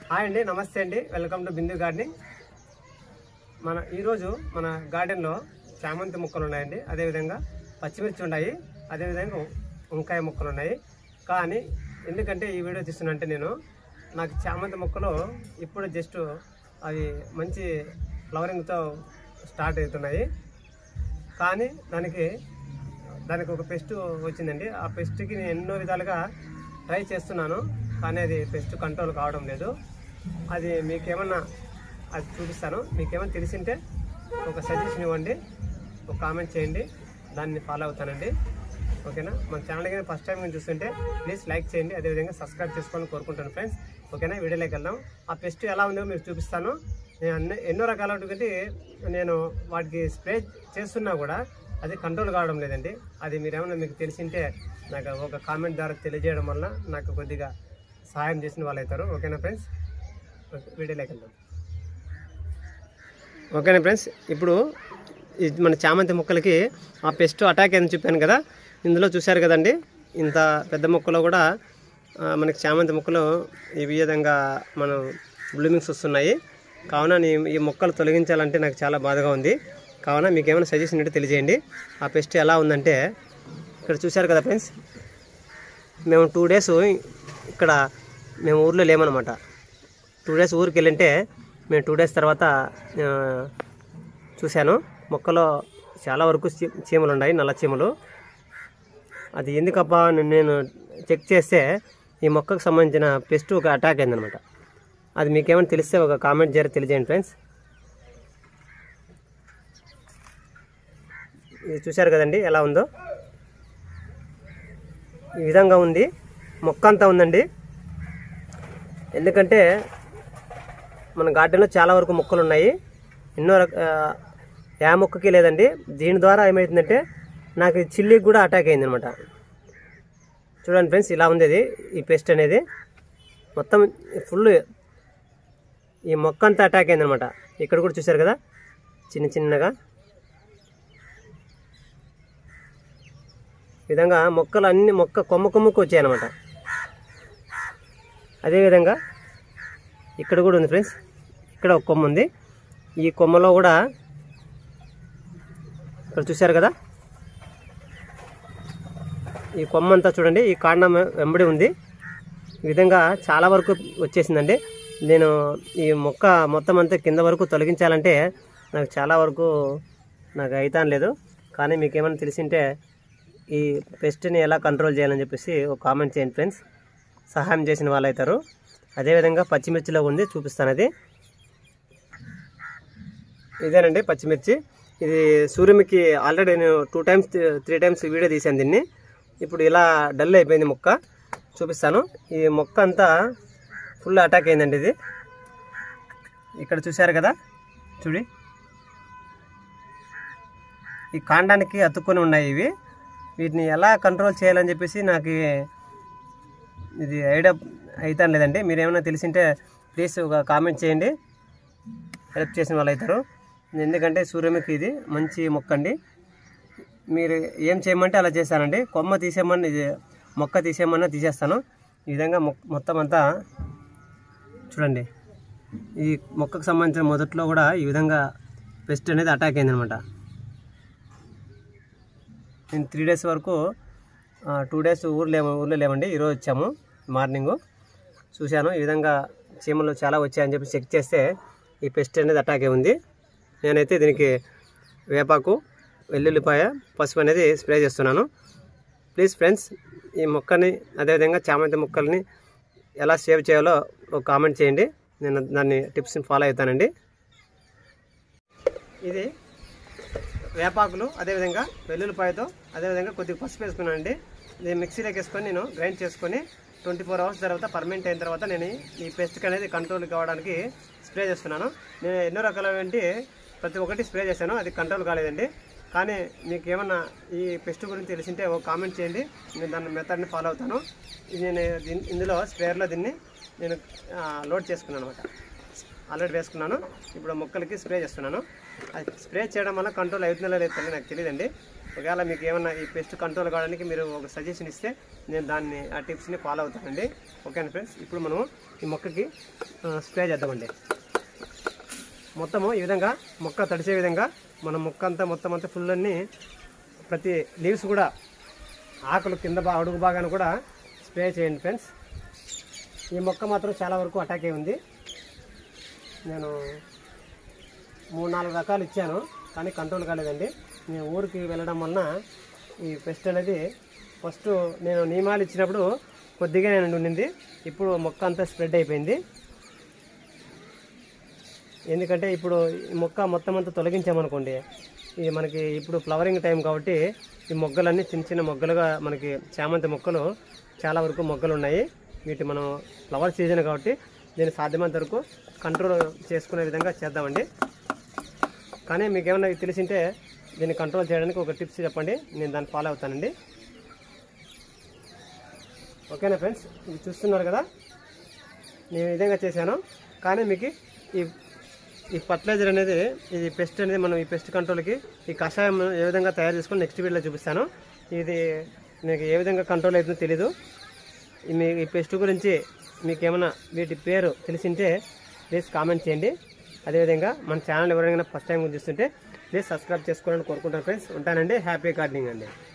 hi అండి నమస్తే అండి వెల్కమ్ టు బిందు గార్డెనింగ్ మన ఈరోజు మన గార్డెన్లో చామంతి మొక్కలు ఉన్నాయండి అదేవిధంగా పచ్చిమిర్చి ఉన్నాయి అదేవిధంగా వంకాయ మొక్కలు ఉన్నాయి కానీ ఎందుకంటే ఈ వీడియో తీస్తున్నంటే నేను నాకు చామంతి మొక్కలు ఇప్పుడు జస్ట్ అవి మంచి ఫ్లవరింగ్తో స్టార్ట్ అవుతున్నాయి కానీ దానికి దానికి ఒక పెస్ట్ వచ్చిందండి ఆ పెస్ట్కి నేను ఎన్నో విధాలుగా ట్రై చేస్తున్నాను కానీ అది పెస్ట్ కంట్రోల్ కావడం లేదు అది మీకేమన్నా అది చూపిస్తాను మీకేమన్నా తెలిసింటే ఒక సజెషన్ ఇవ్వండి ఒక కామెంట్ చేయండి దాన్ని ఫాలో అవుతానండి ఓకేనా మన ఛానల్ కానీ ఫస్ట్ టైం చూస్తుంటే ప్లీజ్ లైక్ చేయండి అదేవిధంగా సబ్స్క్రైబ్ చేసుకోవాలని కోరుకుంటాను ఫ్రెండ్స్ ఓకేనా వీడియోలోకి వెళ్దాం ఆ పెస్ట్ ఎలా ఉందో మీకు చూపిస్తాను నేను అన్ని ఎన్నో రకాలటువంటి నేను వాటికి స్ప్రే చేస్తున్నా కూడా అది కంట్రోల్ కావడం లేదండి అది మీరేమన్నా మీకు తెలిసింటే నాకు ఒక కామెంట్ ద్వారా తెలియజేయడం వల్ల నాకు కొద్దిగా సహాయం చేసిన వాళ్ళు అవుతారు ఓకేనా ఫ్రెండ్స్ ఓకే, వీడియోలోకి వెళ్దాం ఓకేనా ఫ్రెండ్స్ ఇప్పుడు ఈ మన చామంతి మొక్కలకి ఆ పెస్ట్ అటాక్ అని చెప్పాను కదా ఇందులో చూశారు కదండి ఇంత పెద్ద మొక్కలో కూడా ఆ, మనకి చామంతి మొక్కలు ఈ విధంగా మనం బ్లూమింగ్స్ వస్తున్నాయి కావున నీ- ఈ మొక్కలు తొలగించాలంటే నాకు చాలా బాధగా ఉంది కావున మీకు ఏమైనా సజెషన్ ఉంటే తెలియజేయండి ఆ పెస్ట్ ఎలా ఉందంటే ఇక్కడ చూశారు కదా ఫ్రెండ్స్ మేము టూ డేస్ ఇక్కడ మేము ఊర్లో లేమన్నమాట టూ డేస్ ఊరికి వెళ్ళింటే మేము టూ డేస్ తర్వాత ఆ, చూశాను మొక్కలో చాలా వరకు చీ- చీమలు ఉన్నాయి నల్ల చీమలు అది ఎందుకబ్బా అని నేను చెక్ చేస్తే ఈ మొక్కకు సంబంధించిన పెస్ట్ ఒక అటాక్ అయిందనమాట అది మీకేమైనా తెలిస్తే ఒక కామెంట్ చేరి తెలియజేయండి ఫ్రెండ్స్ ఇది చూశారు కదండి ఎలా ఉందో ఈ విధంగా ఉంది మొక్క అంతా ఉందండి ఎందుకంటే మన గార్డెన్లో చాలా వరకు మొక్కలు ఉన్నాయి ఎన్నో రక ఆ, ఏ మొక్కకి లేదండి దీని ద్వారా ఏమవుతుందంటే నాకు చిల్లికి కూడా అటాక్ అయింది అనమాట చూడండి ఫ్రెండ్స్ ఇలా ఉంది ఇది ఈ పెస్ట్ అనేది మొత్తం ఫుల్ ఈ మొక్క అంతా అటాక్ అయింది అనమాట ఇక్కడ కూడా చూశారు కదా చిన్న చిన్నగా ఈ విధంగా మొక్కలు అన్ని మొక్క కొమ్మ కొమ్మకు వచ్చాయన్నమాట అదేవిధంగా ఇక్కడ కూడా ఉంది ఫ్రెండ్స్ ఇక్కడ ఒక కొమ్మ ఉంది ఈ కొమ్మలో కూడా ఇక్కడ చూశారు కదా ఈ కొమ్మ అంతా చూడండి ఈ కాండం వెంబడి ఉంది ఈ విధంగా చాలా వరకు వచ్చేసిందండి నేను ఈ మొక్క మొత్తం అంతా కింద వరకు తొలగించాలంటే నాకు చాలా వరకు నాకు అయితాను లేదు కానీ మీకు ఏమైనా తెలిసింటే ఈ పెస్ట్ని ఎలా కంట్రోల్ చేయాలని చెప్పేసి ఒక కామెంట్ చేయండి ఫ్రెండ్స్ సహాయం చేసిన వాళ్ళు అవుతారు అదేవిధంగా పచ్చిమిర్చిలో ఉంది చూపిస్తాను అది ఇదేనండి పచ్చిమిర్చి ఇది సూర్యముఖి ఆల్రెడీ నేను two times three times video తీశాను దీన్ని ఇప్పుడు ఇలా డల్ అయిపోయింది మొక్క చూపిస్తాను ఈ మొక్క అంతా ఫుల్ అటాక్ అయిందండి ఇది ఇక్కడ చూశారు కదా చూడి ఈ కాండానికి అతుక్కొని ఉన్నాయి ఇవి వీటిని ఎలా కంట్రోల్ చేయాలని చెప్పేసి నాకు ఇది ఐడియా అవుతాను లేదండి మీరు ఏమైనా తెలిసింటే ప్లీజ్ ఒక కామెంట్ చేయండి హెల్ప్ చేసిన వాళ్ళు అవుతారు ఎందుకంటే సూర్యముఖి ఇది మంచి మొక్క అండి మీరు ఏం చేయమంటే అలా చేస్తానండి కొమ్మ తీసేయమని ఇది మొక్క తీసేయమన్నా తీసేస్తాను ఈ విధంగా మొ మొత్తం అంతా చూడండి ఈ మొక్కకు సంబంధించిన మొదట్లో కూడా ఈ విధంగా పెస్ట్ అనేది అటాక్ అయిందనమాట నేను త్రీ డేస్ వరకు టూ డేస్ ఊర్లో లేము ఊర్లో లేమండి ఈరోజు వచ్చాము మార్నింగు చూశాను ఈ విధంగా చీమలు చాలా వచ్చాయని చెప్పి చెక్ చేస్తే ఈ పెస్ట్ అనేది అటాక్ అయి ఉంది నేనైతే దీనికి వేపాకు వెల్లుల్లిపాయ పసుపు అనేది స్ప్రే చేస్తున్నాను ప్లీజ్ ఫ్రెండ్స్ ఈ మొక్కని అదేవిధంగా చామంతి మొక్కల్ని ఎలా సేవ్ చేయాలో ఒక కామెంట్ చేయండి నేను దాన్ని టిప్స్ని ఫాలో అవుతానండి ఇది వేపాకులు అదేవిధంగా వెల్లుల్లిపాయతో అదేవిధంగా కొద్దిగా పసుపు వేసుకున్నానండి ఇది మిక్సీలోకి వేసుకొని నేను గ్రైండ్ చేసుకొని ట్వంటీ ఫోర్ అవర్స్ తర్వాత పర్మనెంట్ అయిన తర్వాత నేను ఈ పెస్ట్కి అనేది కంట్రోల్ కావడానికి స్ప్రే చేస్తున్నాను నేను ఎన్నో రకాలైనటువంటి ప్రతి ఒక్కటి స్ప్రే చేశాను అది కంట్రోల్ కాలేదండి కానీ మీకు ఏమన్నా ఈ పెస్ట్ గురించి తెలిసింటే ఒక కామెంట్ చేయండి నేను దాని మెథడ్ని ఫాలో అవుతాను ఇది నేను దీని ఇందులో స్ప్రేయర్లో దీన్ని నేను ఆ, లోడ్ చేసుకున్నాను అనమాట ఆల్రెడీ వేసుకున్నాను ఇప్పుడు మొక్కలకి స్ప్రే చేస్తున్నాను అది స్ప్రే చేయడం వల్ల కంట్రోల్ అవుతుందో లేదో తెలియదు నాకు తెలియదండి ఒకవేళ మీకు ఏమన్నా ఈ పెస్ట్ కంట్రోల్ కావడానికి మీరు ఒక సజెషన్ ఇస్తే నేను దాన్ని ఆ టిప్స్ని ఫాలో అవుతానండి ఓకేనా ఫ్రెండ్స్ ఇప్పుడు మనం ఈ మొక్కకి స్ప్రే చేద్దామండి మొత్తము ఈ విధంగా మొక్క తడిసే విధంగా మన మొక్క అంతా మొత్తం అంతా ఫుల్ అన్ని ప్రతి లీవ్స్ కూడా ఆకులు కింద బా అడుగు భాగాన్ని కూడా స్ప్రే చేయండి ఫ్రెండ్స్ ఈ మొక్క మాత్రం చాలా వరకు అటాక్ అయి ఉంది నేను మూడు నాలుగు రకాలు ఇచ్చాను కానీ కంట్రోల్ కాలేదండి నేను ఊరికి వెళ్ళడం వలన ఈ పెస్ట్ అనేది ఫస్ట్ నేను నియమాలు ఇచ్చినప్పుడు కొద్దిగా నేను ఉండింది ఇప్పుడు మొక్క అంతా స్ప్రెడ్ అయిపోయింది ఎందుకంటే ఇప్పుడు ఈ మొక్క మొత్తం అంతా తొలగించామనుకోండి ఇది మనకి ఇప్పుడు ఫ్లవరింగ్ టైం కాబట్టి ఈ మొగ్గలన్నీ చిన్న చిన్న మొగ్గలుగా మనకి చామంతి మొక్కలు చాలా వరకు మొగ్గలు ఉన్నాయి వీటి మనం ఫ్లవర్ సీజన్ కాబట్టి దీన్ని సాధ్యమైనంత వరకు కంట్రోల్ చేసుకునే విధంగా చేద్దామండి కానీ మీకు ఏమన్నా తెలిసింటే దీన్ని కంట్రోల్ చేయడానికి ఒక టిప్స్ చెప్పండి నేను దాన్ని ఫాలో అవుతానండి ఓకేనా ఫ్రెండ్స్ ఇది చూస్తున్నారు కదా నేను ఈ విధంగా చేశాను కానీ మీకు ఈ ఈ ఫర్టిలైజర్ అనేది ఇది పెస్ట్ అనేది మనం ఈ పెస్ట్ కంట్రోల్కి ఈ కషాయం ఏ విధంగా తయారు చేసుకొని నెక్స్ట్ వీడియోలో చూపిస్తాను ఇది మీకు ఏ విధంగా కంట్రోల్ అవుతుందో తెలీదు ఈ మీ ఈ పెస్ట్ గురించి మీకు ఏమైనా వీటి పేరు తెలిసింటే ప్లీజ్ కామెంట్ చేయండి అదేవిధంగా మన ఛానల్ ఎవరైనా ఫస్ట్ టైం చూస్తుంటే ప్లీజ్ సబ్స్క్రైబ్ చేసుకోవాలని కోరుకుంటాను ఫ్రెండ్స్ ఉంటానండి హ్యాపీ గార్డెనింగ్ అండి